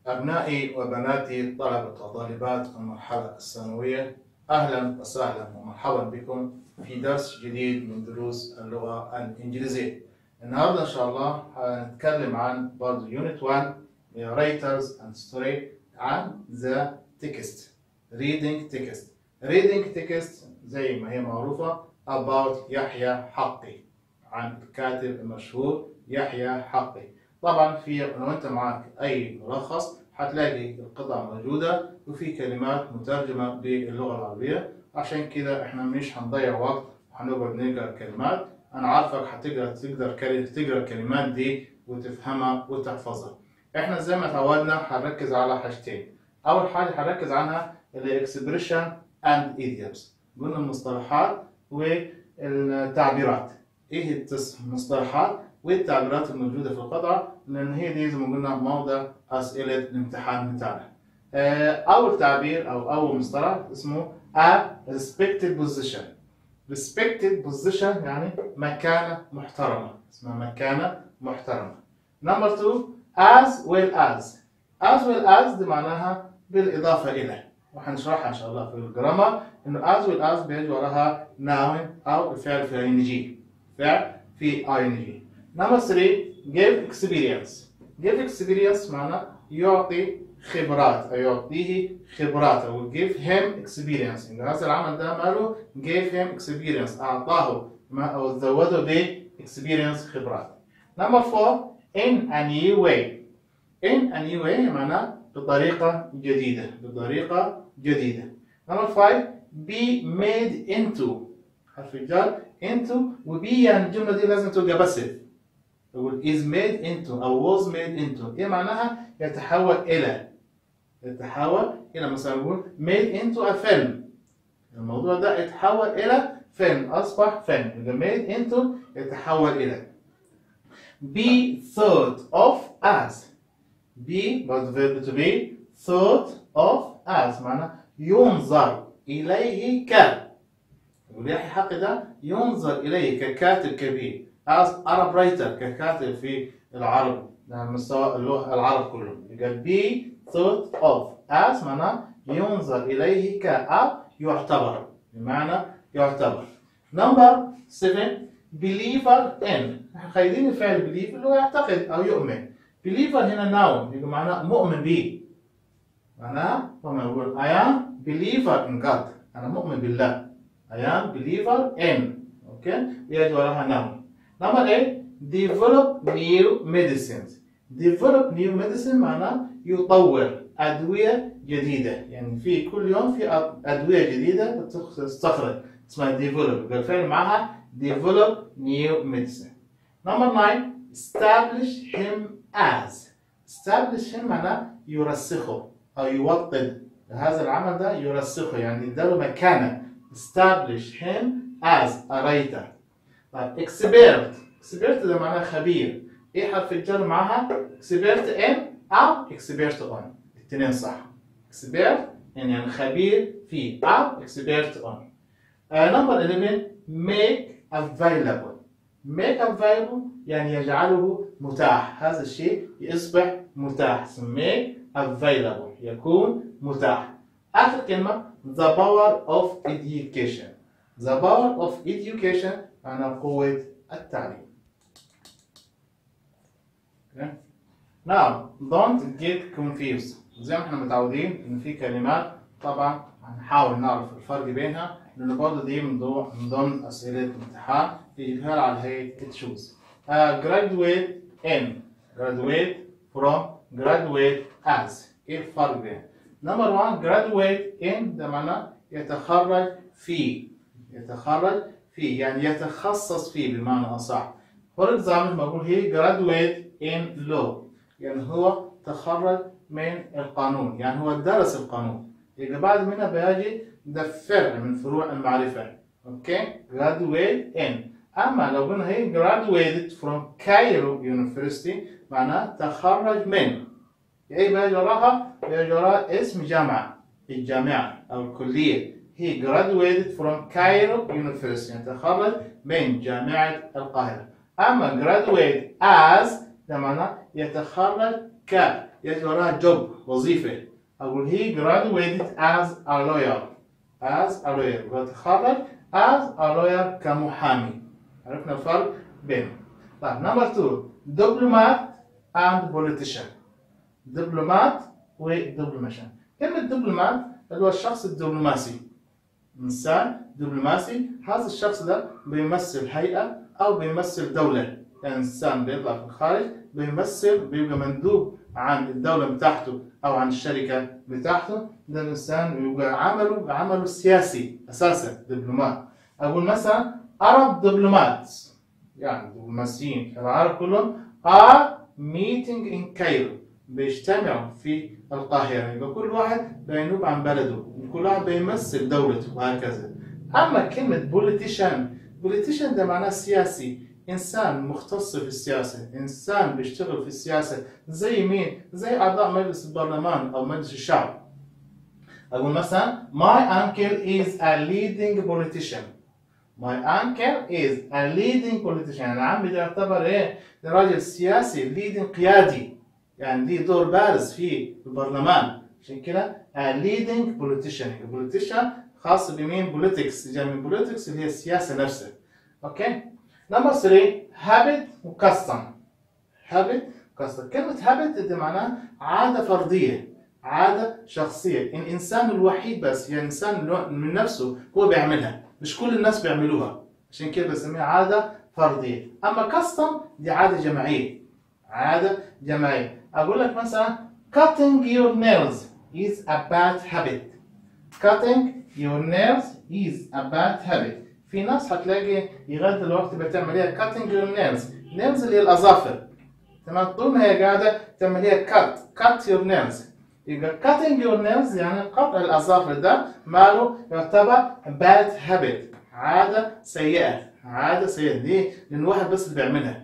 أبنائي وبناتي طلبة وطالبات المرحلة الثانوية أهلا وسهلا ومرحبا بكم في درس جديد من دروس اللغة الإنجليزية النهاردة إن شاء الله هنتكلم عن برضه Unit 1 Writers and Story عن the text Reading text Reading text زي ما هي معروفة about يحيى حقي عن الكاتب المشهور يحيى حقي طبعا في لو انت معك اي ملخص هتلاقي القطع موجودة وفي كلمات مترجمة باللغة العربية عشان كده احنا مش هنضيع وقت هنقعد نقرا الكلمات انا عارفك هتقدر تقدر تقرا الكلمات دي وتفهمها وتحفظها احنا زي ما تعودنا هنركز على حاجتين اول حاجة هنركز عنها الاكسبريشن اند idioms قلنا المصطلحات والتعبيرات ايه المصطلحات والتعبيرات الموجودة في القطعة لأن هي دي زي ما قلنا موضع أسئلة الامتحان بتاعنا. أول تعبير أو أول مصطلح اسمه a respected position. respected position يعني مكانة محترمة اسمها مكانة محترمة. Number two as well as as well as دي معناها بالإضافة إلى وهنشرحها إن شاء الله في الجرامر إنه as well as بيجي وراها noun أو الفعل في ing فعل في ing. Number three give experience. give experience معناه يعطي خبرات أو يعطيه خبرات أو give him experience. إن هذا العمل ده ماله give him experience أعطاه ما أو زوده ب experience خبرات. Number four in a new way. in a new way معناه بطريقة جديدة بطريقة جديدة. Number five be made into حرف الجر into وبي يعني الجملة دي لازم تبقى بسيط. يقول is made into أو was made into إيه معناها يتحول إلى يتحول إلى مثلا نقول made into a film الموضوع ده يتحول إلى فيلم أصبح فيلم يبقى made into يتحول إلى be thought of as be برضه verb to be thought of as معناه ينظر إليه ك يقول يحيى حقي ده ينظر إليه ككاتب كبير as Arab writer ككاتب في العرب على مستوى اللغة العرب كله يبقى be thought of as معناه ينظر إليه كأب يعتبر بمعنى يعتبر number 7 believer in خايدين الفعل believe اللي هو يعتقد أو يؤمن believer هنا noun يبقى معناه مؤمن به معناه لما يقول I am believer in God أنا مؤمن بالله I am believer in اوكي يجي وراها noun Number eight, develop new medicines. Develop new medicine معناه يطور أدوية جديدة، يعني في كل يوم في أدوية جديدة بتستخرج اسمها develop، بالفعل معها develop new medicine. Number nine, establish him as. establish him معناه يرسخه أو يوطد هذا العمل ده يرسخه يعني يديله مكانة. establish him as a writer. طيب اكسبيرت اكسبيرت ده معناه خبير ايه حرف الجر معاها اكسبيرت ان او اكسبيرت اون الاثنين صح اكسبيرت يعني خبير في او اكسبيرت اون نمبر 11 make available make available يعني يجعله متاح هذا الشيء يصبح متاح make available يكون متاح آخر كلمة the power of education the power of education معنى قوة التعليم. Okay. Now, don't get confused. زي ما احنا متعودين ان في كلمات طبعا هنحاول نعرف الفرق بينها لان برضه دي من ضمن من ضمن اسئله الامتحان يجيبها على هيئه تشوز. Uh, graduate in graduate from graduate as ايه الفرق بين؟ نمبر 1 graduate in ده معناه يتخرج في يتخرج فيه يعني يتخصص فيه بمعنى أصح فور اكزامبل ما أقول هي graduate in law يعني هو تخرج من القانون يعني هو درس القانون يبقى بعد منها بيجي ده فرع من فروع المعرفة اوكي graduate in أما لو قلنا هي graduated from Cairo University معناه تخرج من ايه بيجي وراها؟ بيجي وراها اسم جامعة الجامعة أو الكلية he graduated from Cairo University يعني تخرج من جامعة القاهرة أما graduate as ده معناه يتخرج ك يجي وراها job وظيفة أقول he graduated as a lawyer as a lawyer وتخرج as a lawyer كمحامي عرفنا الفرق بينهم طيب نمبر 2 diplomat and politician دبلومات ودبلوماشن كلمة دبلومات اللي هو الشخص الدبلوماسي إنسان دبلوماسي هذا الشخص ده بيمثل هيئة أو بيمثل دولة يعني إنسان بيطلع في الخارج بيمثل بيبقى مندوب عن الدولة بتاعته أو عن الشركة بتاعته ده الإنسان يبقى عمله عمله السياسي أساسا دبلومات أقول مثلا Arab دبلومات يعني دبلوماسيين العرب كلهم are meeting in Cairo بيجتمعوا في القاهرة يبقى كل واحد بينوب عن بلده كل واحد بيمثل دولته وهكذا أما كلمة بوليتيشن بوليتيشن ده معناه سياسي إنسان مختص في السياسة إنسان بيشتغل في السياسة زي مين؟ زي أعضاء مجلس البرلمان أو مجلس الشعب أقول مثلا My uncle is a leading politician My uncle is a leading politician يعني عمي ده يعتبر إيه؟ ده راجل سياسي leading قيادي يعني ليه دور بارز في البرلمان عشان كده a leading politician politician خاص بمين politics جاي من politics اللي هي السياسة نفسها اوكي نمبر 3 habit وcustom habit custom كلمة habit دي معناها عادة فردية عادة شخصية الإنسان الوحيد بس يعني إنسان من نفسه هو بيعملها مش كل الناس بيعملوها عشان كده بسميها عادة فردية أما custom دي عادة جماعية عادة جماعية أقول لك مثلا cutting your nails is a bad habit cutting your nails is a bad habit في ناس هتلاقي لغاية الوقت بتعمليها cutting your nails nails اللي هي الأظافر تمام طول ما هي قاعدة تعمليها cut cut your nails يبقى cutting your nails يعني قطع الأظافر ده ماله يعتبر bad habit عادة سيئة عادة سيئة دي لأن واحد بس اللي بيعملها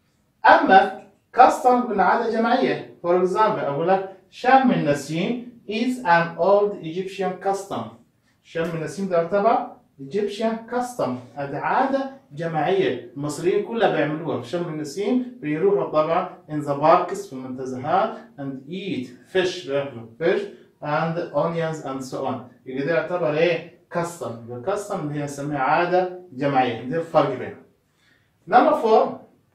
أما custom من عادة جماعية for example أقول لك شم النسيم is an old Egyptian custom شم النسيم ده يعتبر Egyptian custom هذه عادة جماعية المصريين كلها بيعملوها شم النسيم بيروحوا طبعا in the parks في المنتزهات and eat fish بياكلوا fish and onions and so on يبقى ده يعتبر ايه custom يبقى custom اللي هي نسميها عادة جماعية ده الفرق بينهم number four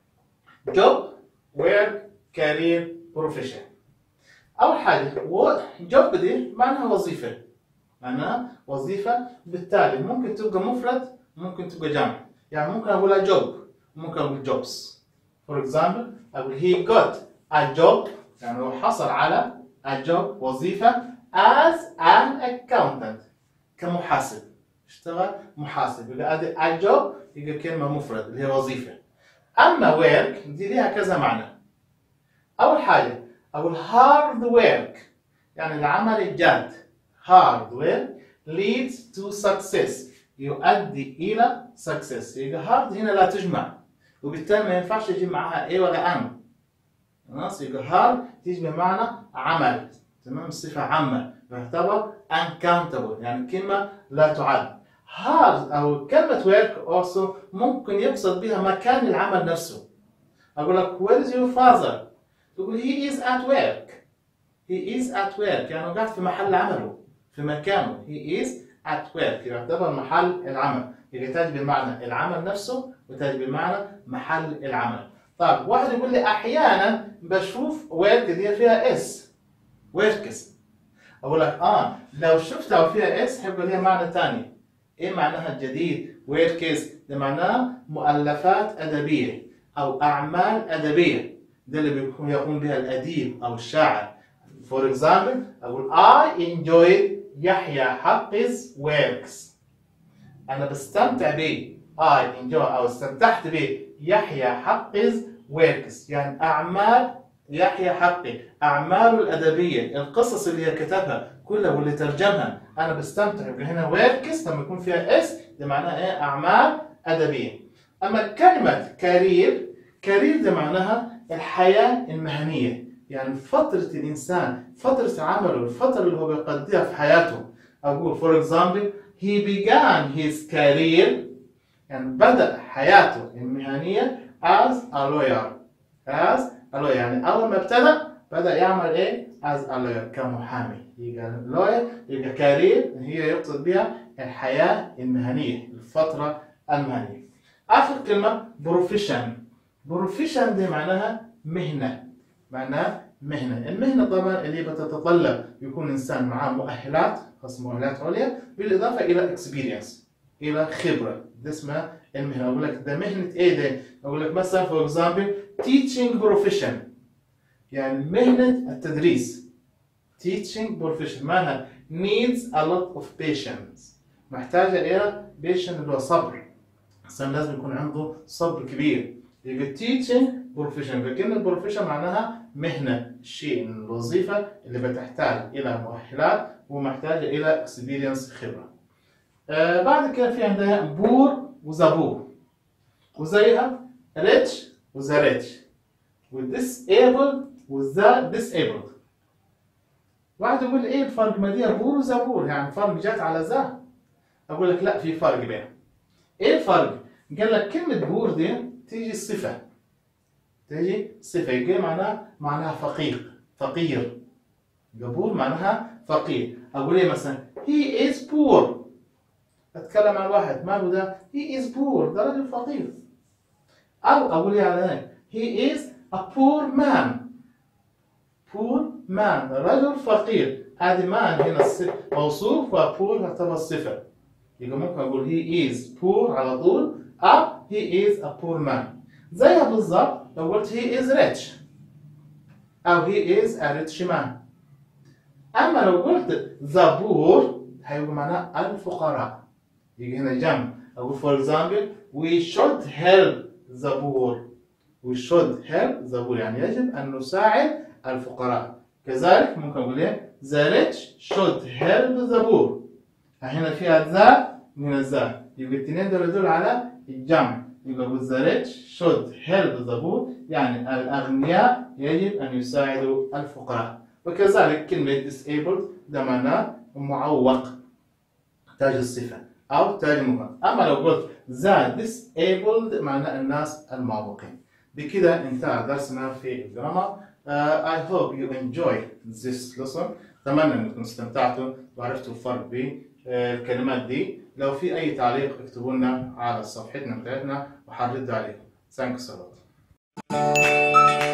job work career profession أول حاجة job دي معناها وظيفة معناها وظيفة بالتالي ممكن تبقى مفرد ممكن تبقى جمع يعني ممكن أقولها job ممكن أقول jobs for example أقول he got a job يعني هو حصل على a job وظيفة as an accountant كمحاسب اشتغل محاسب يبقى ادي a job يبقى كلمة مفرد اللي هي وظيفة أما work دي ليها كذا معنى أول حاجة أقول hard work يعني العمل الجاد hard work leads to success يؤدي إلى success يبقى hard هنا لا تجمع وبالتالي ما ينفعش تجيب معاها إيه ولا أن خلاص يبقى hard تيجي بمعنى عمل تمام صفة عامة يعتبر uncountable يعني كلمة لا تعد hard أو كلمة work also ممكن يقصد بها مكان العمل نفسه أقول لك where is your father تقول he is at work he is at work يعني قاعد في محل عمله في مكانه he is at work يعتبر محل العمل يبقى تجي بمعنى العمل نفسه وتجي بمعنى محل العمل طيب واحد يقول لي احيانا بشوف work دي فيها اس works اقول لك اه لو شفتها وفيها اس هيبقى ليها معنى ثاني ايه معناها الجديد works ده معناه مؤلفات ادبيه او اعمال ادبيه ده اللي بيكون يقوم بها الاديب او الشاعر For example, أقول I enjoy يحيى حقز works. أنا بستمتع به. I enjoy أو استمتعت به يحيى حقز works. يعني أعمال يحيى حقي، أعماله الأدبية، القصص اللي هي كتبها كلها واللي ترجمها، أنا بستمتع يبقى هنا works لما يكون فيها اس ده معناها إيه؟ أعمال أدبية. أما كلمة كارير، كارير ده معناها الحياة المهنية. يعني فترة الإنسان فترة عمله الفترة اللي هو بيقضيها في حياته أقول for example he began his career يعني بدأ حياته المهنية as a lawyer as a lawyer يعني أول ما ابتدأ بدأ يعمل إيه؟ as a lawyer كمحامي يبقى lawyer يبقى كارير هي يقصد بها الحياة المهنية الفترة المهنية آخر كلمة بروفيشن بروفيشن دي معناها مهنة معناها مهنة المهنة طبعا اللي بتتطلب يكون إنسان معاه مؤهلات خاصة مؤهلات عليا بالإضافة إلى اكسبيرينس إلى خبرة ده اسمها المهنة أقول لك ده مهنة إيه ده؟ أقول لك مثلا فور إكزامبل teaching profession يعني مهنة التدريس teaching profession معناها needs a lot of patience محتاجة إلى patience اللي هو صبر الإنسان لازم يكون عنده صبر كبير يبقى teaching profession فكلمة profession معناها مهنة الشيء الوظيفة اللي بتحتاج إلى مؤهلات ومحتاجة إلى experience خبرة آه بعد كده في عندنا بور وزبور وزيها rich وذا rich والdisable وذا disabled واحد يقول ايه الفرق ما دي بور وزبور يعني فرق جات على ذا اقول لك لا في فرق بينهم ايه الفرق قال لك كلمة بور دي تيجي صفة تيجي صفة يجي معناها معناها فقير فقير بور معناها فقير اقول ايه مثلا he is poor اتكلم عن واحد ماله ده he is poor ده رجل فقير او اقول ايه على هيك he is a poor man poor man رجل فقير هذه man هنا الصفة موصوف وpoor تعتبر صفة يبقى ممكن اقول he is poor على طول او he is a poor man زيها بالظبط لو قلت he is rich او he is a rich man اما لو قلت the poor هيبقى معناه الفقراء يجي هنا جمع اقول for example we should help the poor we should help the poor يعني يجب ان نساعد الفقراء كذلك ممكن اقول ايه the rich should help the poor هنا فيها ذا من الذا يبقى الاثنين دول يدل على الجمع يبقى the rich should help the poor يعني الاغنياء يجب ان يساعدوا الفقراء وكذلك كلمة disabled ده معناه معوق تاج الصفة أو تاج المفرد أما لو قلت the disabled معناه الناس المعوقين بكده انتهى درسنا في الجرامر uh, I hope you enjoy this lesson أتمنى أنكم استمتعتوا وعرفتوا الفرق بين الكلمات دي لو في أي تعليق اكتبوا لنا على صفحتنا بتاعتنا وحنرد عليكم Thanks a lot